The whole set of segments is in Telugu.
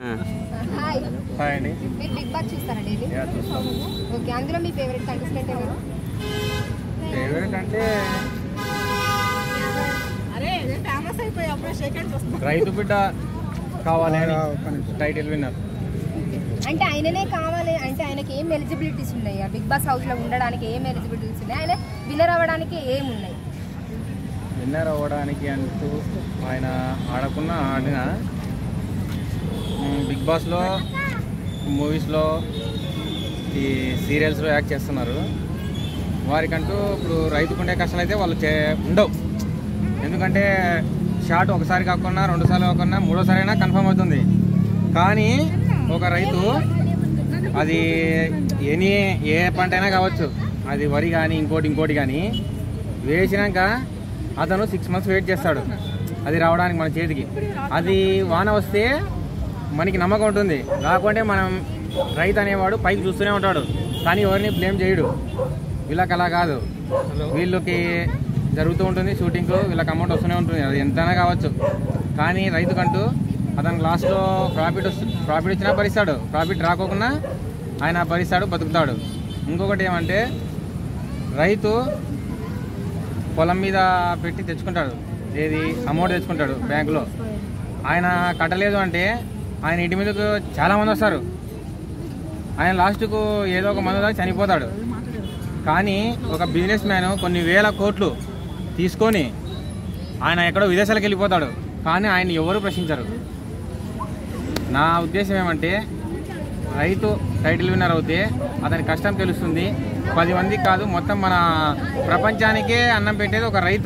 హాయ్ హాయ్ అండి మీరు బిగ్ బాస్ చూస్తారా డైలీ యా, చూస్తాం. ఓకే అందులో మీ ఫేవరెట్ కంటెస్టెంట్ ఎవరు ఫేవరెట్ అంటే అరే ఫేమస్ అయిపోయి అప్పుడే సెకండ్స్ వస్తుంది రైతు బిడ్డ కావాలి అని టైటిల్ విన్నర్ అంటే ఆయననే కావాలి అంటే ఆయనకి ఏం ఎలిజిబిలిటీస్ ఉన్నాయి ఆ బిగ్ బాస్ హౌస్ లో ఉండడానికి ఏం ఎలిజిబిలిటీస్ ఉన్నాయి ఆయన విన్నర్ అవ్వడానికి ఏం ఉన్నాయి విన్నర్ అవ్వడానికి అంటూ ఆయన ఆడకున్న ఆడిన మ్, బిగ్ బాస్లో మూవీస్లో ఈ సీరియల్స్లో యాక్ట్ చేస్తున్నారు వారికంటూ ఇప్పుడు రైతుకుండే కష్టాలు అయితే వాళ్ళు చే ఉండవు ఎందుకంటే షాట్ ఒకసారి కాకుండా రెండు సార్లు కాకుండా మూడోసారి అయినా కన్ఫర్మ్ అవుతుంది కానీ ఒక రైతు అది ఎనీ ఏ పంట అయినా కావచ్చు అది వరి కానీ ఇంకోటి ఇంకోటి కానీ వేసినాక అతను సిక్స్ మంత్స్ వెయిట్ చేస్తాడు అది రావడానికి మన చేతికి అది వాన వస్తే మనకి నమ్మకం ఉంటుంది కాకుంటే మనం రైతు అనేవాడు పైకి చూస్తూనే ఉంటాడు కానీ ఎవరిని బ్లేమ్ చేయడు వీళ్ళకి అలా కాదు వీళ్ళకి జరుగుతూ ఉంటుంది షూటింగ్ వీళ్ళకి అమౌంట్ వస్తూనే ఉంటుంది అది ఎంతైనా కావచ్చు కానీ రైతుకంటూ అతను లాస్ట్లో ప్రాఫిట్ వస్తు ప్రాఫిట్ వచ్చినా భరిస్తాడు ప్రాఫిట్ రాకోకుండా ఆయన భరిస్తాడు బతుకుతాడు ఇంకొకటి ఏమంటే రైతు పొలం మీద పెట్టి తెచ్చుకుంటాడు ఏది అమౌంట్ తెచ్చుకుంటాడు బ్యాంకులో ఆయన కట్టలేదు అంటే ఆయన ఇంటి మీదకు చాలామంది వస్తారు ఆయన లాస్ట్కు ఏదో ఒక మందు దాకా చనిపోతాడు కానీ ఒక బిజినెస్ మ్యాన్ కొన్ని వేల కోట్లు తీసుకొని ఆయన ఎక్కడో విదేశాలకు వెళ్ళిపోతాడు కానీ ఆయన ఎవరు ప్రశ్నించరు నా ఉద్దేశం ఏమంటే రైతు టైటిల్ విన్నర్ అవుతే అతని కష్టం తెలుస్తుంది పది మందికి కాదు మొత్తం మన ప్రపంచానికే అన్నం పెట్టేది ఒక రైతు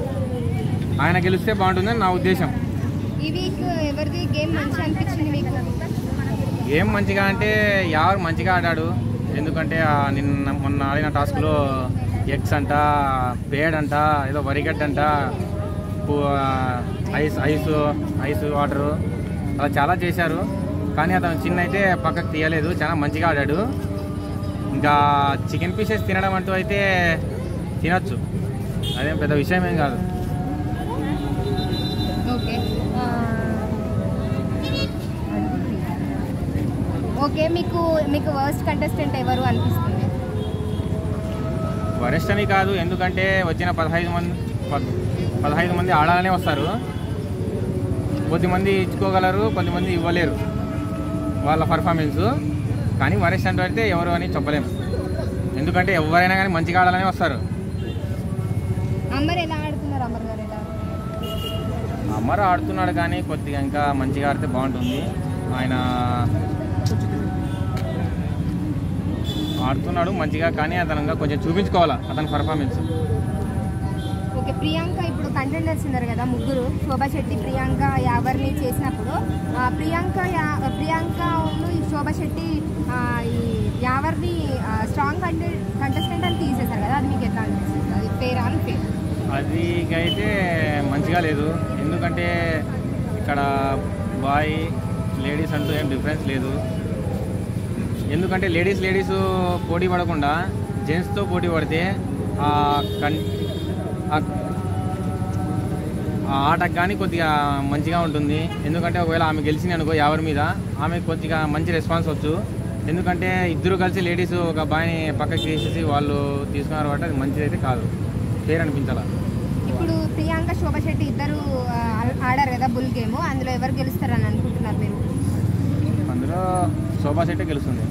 ఆయన గెలిస్తే బాగుంటుందని నా ఉద్దేశం ఈ వీక్ ఎవరిది గేమ్ మంచి అనిపించింది మీకు ఏం మంచిగా అంటే ఎవరు మంచిగా ఆడాడు ఎందుకంటే ఆ నిన్న మొన్న ఆడిన టాస్క్లో ఎగ్స్ అంట పేడ్ అంట ఏదో వరిగడ్డ అంట పు- ఐస్ ఐస్ ఐస్ వాటరు అలా చాలా చేశారు కానీ అతను చిన్న అయితే పక్కకు తీయలేదు చాలా మంచిగా ఆడాడు ఇంకా చికెన్ పీసెస్ తినడం అంటూ అయితే తినొచ్చు అదేం పెద్ద విషయం ఏం కాదు ఓకే ఓకే మీకు మీకు వర్స్ట్ కంటెస్టెంట్ ఎవరు అనిపిస్తుంది వరెస్ట్ అని కాదు ఎందుకంటే వచ్చిన పదహైదు మంది పద్- పదహైదు మంది ఆడాలనే వస్తారు కొద్దిమంది ఇచ్చుకోగలరు కొంతమంది ఇవ్వలేరు వాళ్ళ పర్ఫార్మెన్స్ కానీ వరెస్ట్ అంటూ అయితే ఎవరు అని చెప్పలేము ఎందుకంటే ఎవరైనా కానీ మంచిగా ఆడాలనే వస్తారు అమ్మర్ ఎలా ఆడుతున్నారు అమర్ గారు ఎలా అమర్ ఆడుతున్నాడు కానీ కొద్దిగా ఇంకా మంచిగా ఆడితే బాగుంటుంది ఆయన ఆడుతున్నాడు మంచిగా కానీ అతను ఇంకా కొంచెం చూపించుకోవాలా అతని పర్ఫార్మెన్స్ ఓకే ప్రియాంక ఇప్పుడు కంటెండర్స్ ఉన్నారు కదా ముగ్గురు శోభా శెట్టి ప్రియాంక యావర్ని చేసినప్పుడు ఆ, ప్రియాంక యా- ప్రియాంక ఉన్ను ఈ శోభా శెట్టి ఆ, ఈ యావర్ని స్ట్రాంగ్ కంటె కంటెస్టెంట్ అని తీసేశారు కదా అది మీకు ఎట్లా అనిపిస్తుంది అది పేరా అని పేరు అది అయితే మంచిగా లేదు ఎందుకంటే ఇక్కడ బాయ్ లేడీస్ అంటూ ఏం డిఫరెన్స్ లేదు ఎందుకంటే లేడీస్ లేడీస్ పోటీ పడకుండా జెంట్స్తో పోటీ పడితే ఆ కన్ ఆ- ఆ ఆటకు కానీ కొద్దిగా మంచిగా ఉంటుంది ఎందుకంటే ఒకవేళ ఆమె గెలిచింది అనుకో ఎవరి మీద ఆమె కొద్దిగా మంచి రెస్పాన్స్ వచ్చు ఎందుకంటే ఇద్దరు కలిసి లేడీస్ ఒక అబ్బాయిని పక్కకి తీసేసి వాళ్ళు తీసుకున్నారు కాబట్టి అది మంచిది అయితే కాదు పేరు అనిపించాలా ఇప్పుడు ప్రియాంక శోభా శెట్టి ఇద్దరు ఆ, ఆడారు కదా బుల్ గేమ్ అందులో ఎవరు గెలుస్తారని అనుకుంటున్నారు మీరు అందులో శోభా శెట్టి గెలుస్తుంది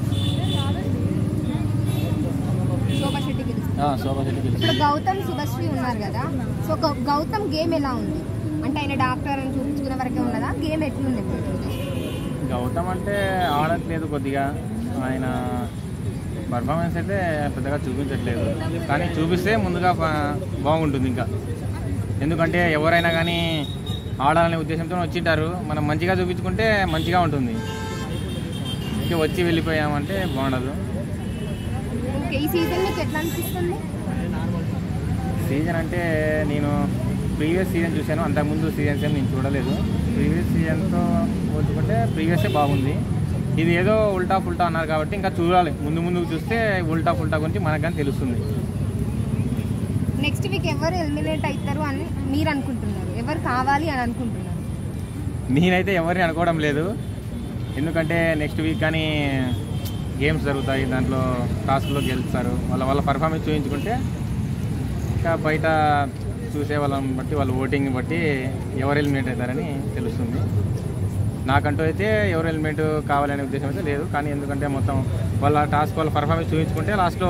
శోభా శెట్టి గెలుస్తారు ఆ, శోభా శెట్టి ఇప్పుడు గెలుస్తుంది గౌతమ్ శుభశ్రీ ఉన్నారు కదా సో గౌ- గౌతమ్ గేమ్ ఎలా ఉంది అంటే ఆయన డాక్టర్ అని చూపించుకునే వరకే ఉన్నదా గేమ్ ఎట్లుంది ఇప్పుడు గౌతమ్ అంటే ఆడట్లేదు కొద్దిగా ఆయన పర్ఫార్మెన్స్ అయితే పెద్దగా చూపించట్లేదు కానీ చూపిస్తే ముందుగా బా- బాగుంటుంది ఇంకా ఎందుకంటే ఎవరైనా కానీ ఆడాలనే ఉద్దేశంతో వచ్చింటారు మనం మంచిగా చూపించుకుంటే మంచిగా ఉంటుంది ఇంకే వచ్చి వెళ్ళిపోయామంటే బాగుండదు ఓకే ఈ సీజన్ మీకు ఎట్లా అనిపిస్తుంది సీజన్ అంటే నేను ప్రీవియస్ సీజన్ చూశాను అంతకుముందు సీజన్స్ ఏం నేను చూడలేదు ప్రీవియస్ సీజన్తో పోల్చుకుంటే ప్రీవియసే బాగుంది ఇది ఏదో ఉల్టా ఫుల్టా అన్నారు కాబట్టి ఇంకా చూడాలి ముందు ముందుకు చూస్తే ఉల్టా ఫుల్టా గురించి మనకు కానీ తెలుస్తుంది నెక్స్ట్ వీక్ ఎవరు ఎలిమినేట్ అవుతారు అని మీరు అనుకుంటున్నారు ఎవరు కావాలి అని అనుకుంటున్నారు నేనైతే ఎవరిని అనుకోవడం లేదు ఎందుకంటే నెక్స్ట్ వీక్ కానీ గేమ్స్ జరుగుతాయి దాంట్లో టాస్క్లో గెలుస్తారు వాళ్ళ వాళ్ళ పర్ఫార్మెన్స్ చూపించుకుంటే ఇంకా బయట చూసే వాళ్ళని బట్టి వాళ్ళ ఓటింగ్ బట్టి ఎవరు ఎలిమినేట్ అవుతారని తెలుస్తుంది నాకంటూ అయితే ఎవరు ఎలిమెంట్ కావాలనే ఉద్దేశం అయితే లేదు కానీ ఎందుకంటే మొత్తం వాళ్ళ టాస్క్ వాళ్ళ పర్ఫార్మెన్స్ చూపించుకుంటే లాస్ట్లో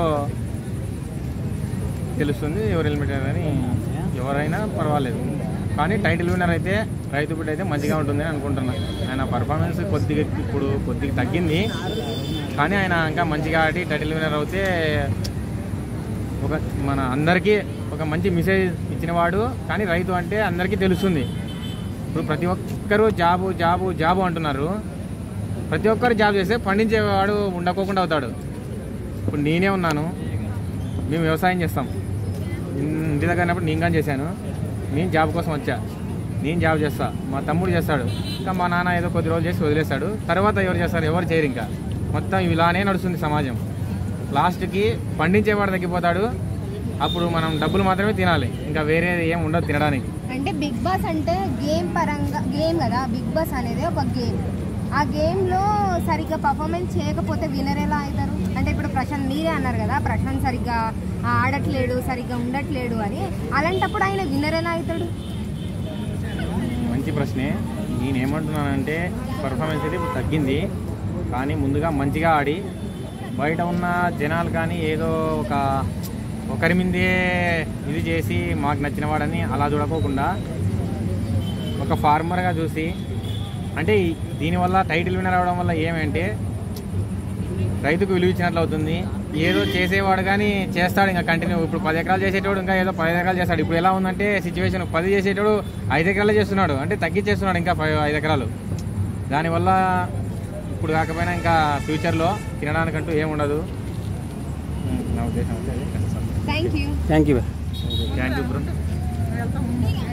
తెలుస్తుంది ఎవరు ఎలిమెంట్ అని ఎవరైనా పర్వాలేదు కానీ టైటిల్ విన్నర్ అయితే రైతు బిడ్డ అయితే మంచిగా ఉంటుందని అనుకుంటున్నాను ఆయన పర్ఫార్మెన్స్ కొద్దిగా ఇప్పుడు కొద్దిగా తగ్గింది కానీ ఆయన ఇంకా మంచిగా ఆడి టైటిల్ విన్నర్ అవుతే ఒక మన అందరికీ ఒక మంచి మెసేజ్ ఇచ్చినవాడు కానీ రైతు అంటే అందరికీ తెలుస్తుంది ఇప్పుడు ప్రతి ఒక్కరూ జాబు జాబు జాబు అంటున్నారు ప్రతి ఒక్కరు జాబ్ చేస్తే పండించేవాడు ఉండకోకుండా అవుతాడు ఇప్పుడు నేనే ఉన్నాను మేము వ్యవసాయం చేస్తాం ఇంటి దగ్గర ఉన్నప్పుడు నేను కానీ చేశాను నేను జాబ్ కోసం వచ్చా నేను జాబ్ చేస్తా మా తమ్ముడు చేస్తాడు ఇంకా మా నాన్న ఏదో కొద్ది రోజులు చేసి వదిలేస్తాడు తర్వాత ఎవరు చేస్తారు ఎవరు చేయరు ఇంకా మొత్తం ఇలానే నడుస్తుంది సమాజం లాస్ట్కి పండించేవాడు తగ్గిపోతాడు అప్పుడు మనం డబ్బులు మాత్రమే తినాలి ఇంకా వేరే ఏం ఉండదు తినడానికి అంటే బిగ్ బాస్ అంటే గేమ్ పరంగా గేమ్ కదా బిగ్ బాస్ అనేది ఒక గేమ్ ఆ గేమ్లో సరిగ్గా పర్ఫార్మెన్స్ చేయకపోతే వినర్ ఎలా అవుతారు అంటే ఇప్పుడు ప్రశాంత్ మీరే అన్నారు కదా ప్రశాంత్ సరిగ్గా ఆడట్లేడు సరిగ్గా ఉండట్లేడు అని అలాంటప్పుడు ఆయన వినర్ ఎలా అవుతాడు మంచి ప్రశ్నే నేనేమంటున్నానంటే పర్ఫార్మెన్స్ అయితే ఇప్పుడు తగ్గింది కానీ ముందుగా మంచిగా ఆడి బయట ఉన్న జనాలు కానీ ఏదో ఒక ఒకరి మీదే ఇది చేసి మాకు నచ్చిన వాడని అలా చూడకోకుండా ఒక ఫార్మర్గా చూసి అంటే ఈ- దీనివల్ల టైటిల్ విన్నర్ అవడం వల్ల ఏమంటే రైతుకు విలువ ఇచ్చినట్లు అవుతుంది ఏదో చేసేవాడు కానీ చేస్తాడు ఇంకా కంటిన్యూ ఇప్పుడు పది ఎకరాలు చేసేటోడు ఇంకా ఏదో పది ఎకరాలు చేస్తాడు ఇప్పుడు ఎలా ఉందంటే సిచ్యువేషన్ పది చేసేటోడు ఐదు ఎకరాలే చేస్తున్నాడు అంటే తగ్గించేస్తున్నాడు ఇంకా ఫైవ్ ఐదు ఎకరాలు దానివల్ల ఇప్పుడు కాకపోయినా ఇంకా ఫ్యూచర్లో తినడానికంటూ ఏముండదు ఉమ్, నా ఉద్దేశం అయితే అదే thank you thank you thank you bro